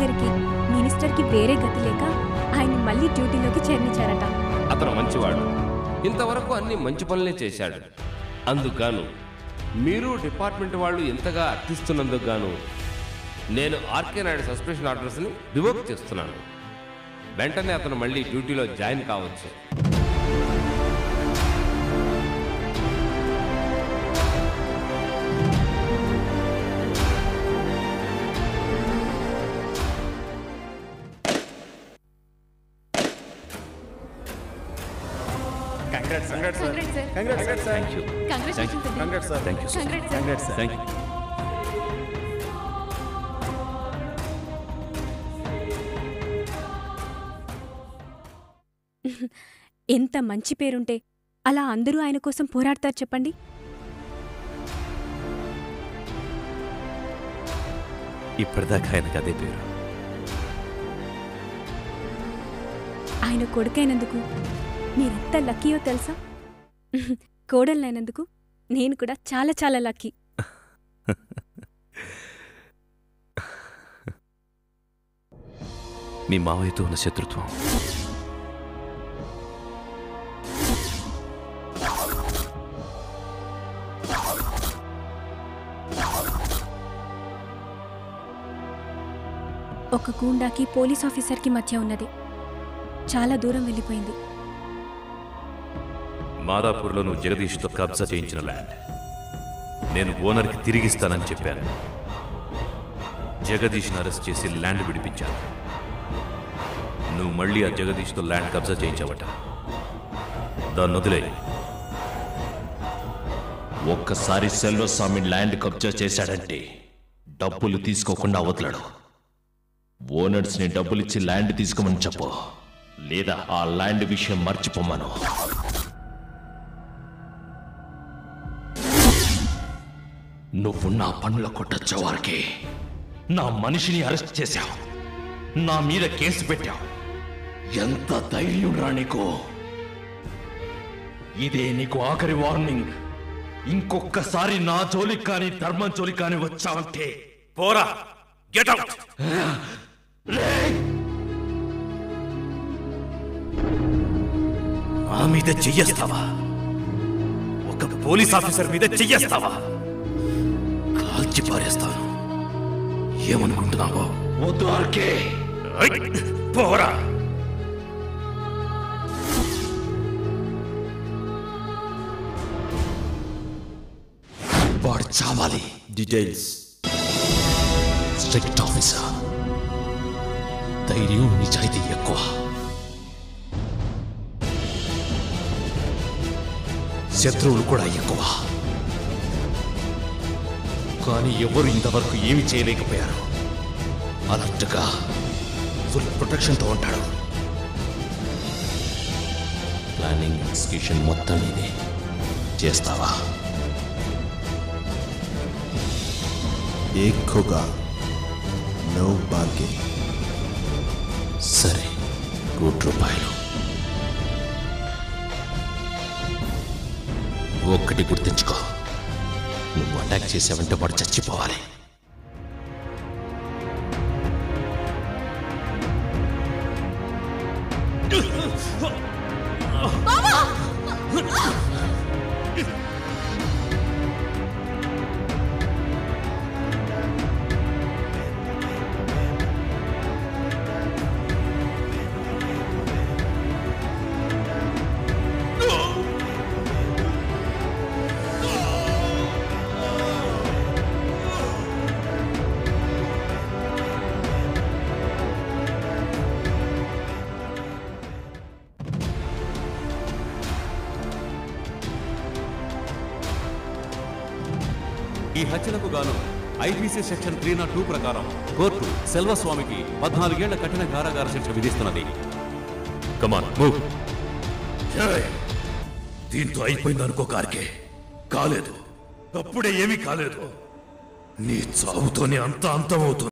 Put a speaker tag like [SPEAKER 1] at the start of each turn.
[SPEAKER 1] ఆఖరికి మినిస్టర్కి వేరే గతి లేక ఆయన మళ్ళీ డ్యూటీలోకి చేర్నించారట
[SPEAKER 2] అతను మంచివాడు ఇంతవరకు అన్ని మంచి పనులే చేశాడు అందుకుగాను మీరు డిపార్ట్మెంట్ వాళ్ళు ఎంతగా అర్థిస్తున్నందుకు గాను నేను ఆర్కే నాయుడు సస్పెన్షన్ ఆర్డర్స్ని రివోక్ చేస్తున్నాను వెంటనే అతను మళ్ళీ డ్యూటీలో జాయిన్ కావచ్చు
[SPEAKER 3] congrats congrats sir
[SPEAKER 1] Congrats, sir.
[SPEAKER 3] Congrats sir thank you
[SPEAKER 1] congratulations
[SPEAKER 3] congrats sir
[SPEAKER 2] thank you
[SPEAKER 1] congrats
[SPEAKER 3] congrats sir
[SPEAKER 2] thank you
[SPEAKER 1] ఎంత మంచి పేరుంటే అలా అందరూ ఆయన కోసం పోరాడతారు చెప్పండి
[SPEAKER 4] ఇప్పటిదాకా ఆయనకు అదే పేరు
[SPEAKER 1] ఆయన కొడుకైనందుకు మీరెంత లక్కీయో తెలుసా కోడలైనందుకు నేను కూడా చాలా చాలా లక్కీ
[SPEAKER 4] మీ మావయ్యతో ఉన్న శత్రుత్వం
[SPEAKER 1] ఒక గూండాకి పోలీస్ ఆఫీసర్కి మధ్య ఉన్నది చాలా దూరం వెళ్ళిపోయింది
[SPEAKER 4] మాదాపూర్లో నువ్వు జగదీష్తో కబ్జా చేయించిన ల్యాండ్ నేను ఓనర్కి తిరిగిస్తానని చెప్పాను జగదీష్ని అరెస్ట్ చేసి ల్యాండ్ విడిపించాను నువ్వు మళ్ళీ ఆ జగదీష్తో ల్యాండ్ కబ్జా చేయించావట దాన్ని వదిలే
[SPEAKER 5] ఒక్కసారి సెల్వస్వామి ల్యాండ్ కబ్జా చేశాడంటే డబ్బులు తీసుకోకుండా వదలడు ఓనర్స్ ని డబ్బులిచ్చి ల్యాండ్ తీసుకోమని చెప్పు లేదా ఆ ల్యాండ్ విషయం మర్చిపోమ్మను నువ్వు నా పనుల కొట్టొచ్చే వారికి నా మనిషిని అరెస్ట్ చేశావు నా మీద కేసు పెట్టావు ఎంత ధైర్యం రా నీకు ఇదే నీకు ఆఖరి వార్నింగ్ ఇంకొక్కసారి నా జోలికి కానీ ధర్మం జోలికి కానీ వచ్చావంటే
[SPEAKER 4] పోరా గెట్ అవుట్ నా మీద చెయ్యేస్తావా ఒక పోలీస్ ఆఫీసర్ మీద చెయ్యేస్తావా
[SPEAKER 5] కాల్చి పారేస్తాను ఏమనుకుంటున్నావో వద్దు ఆర్కే
[SPEAKER 4] ఐ! పోరా
[SPEAKER 5] వాడు చావాలి
[SPEAKER 3] డీటెయిల్స్
[SPEAKER 5] స్ట్రిక్ట్ ఆఫీసర్ ధైర్యం నిజాయితీ ఎక్కువ శత్రువులు కూడా ఎక్కువ కానీ ఎవరు ఇంతవరకు ఏమి చేయలేకపోయారు అలర్ట్గా ఫుల్ ప్రొటెక్షన్తో ఉంటాడు ప్లానింగ్ ఎగ్జిక్యూషన్ మొత్తం ఇదే చేస్తావా
[SPEAKER 3] एक होगा नौ बागे
[SPEAKER 5] సరే కోటి రూపాయలు ఒక్కటి గుర్తుంచుకో నువ్వు అటాక్ చేసావంటే వాడు చచ్చిపోవాలి
[SPEAKER 6] ఈ హత్యలకు గాను IPC section three nought two ప్రకారం కోర్టు సెల్వస్వామికి పద్నాలుగేళ్ల కఠిన కారాగార శిక్ష విధిస్తున్నది
[SPEAKER 4] కమాన్ మూవ్ దీంతో అయిపోయింది అనుకో కార్కే కాలేదు అప్పుడే ఏమీ కాలేదు నీ చావుతోనే అంత అంతమవుతుంది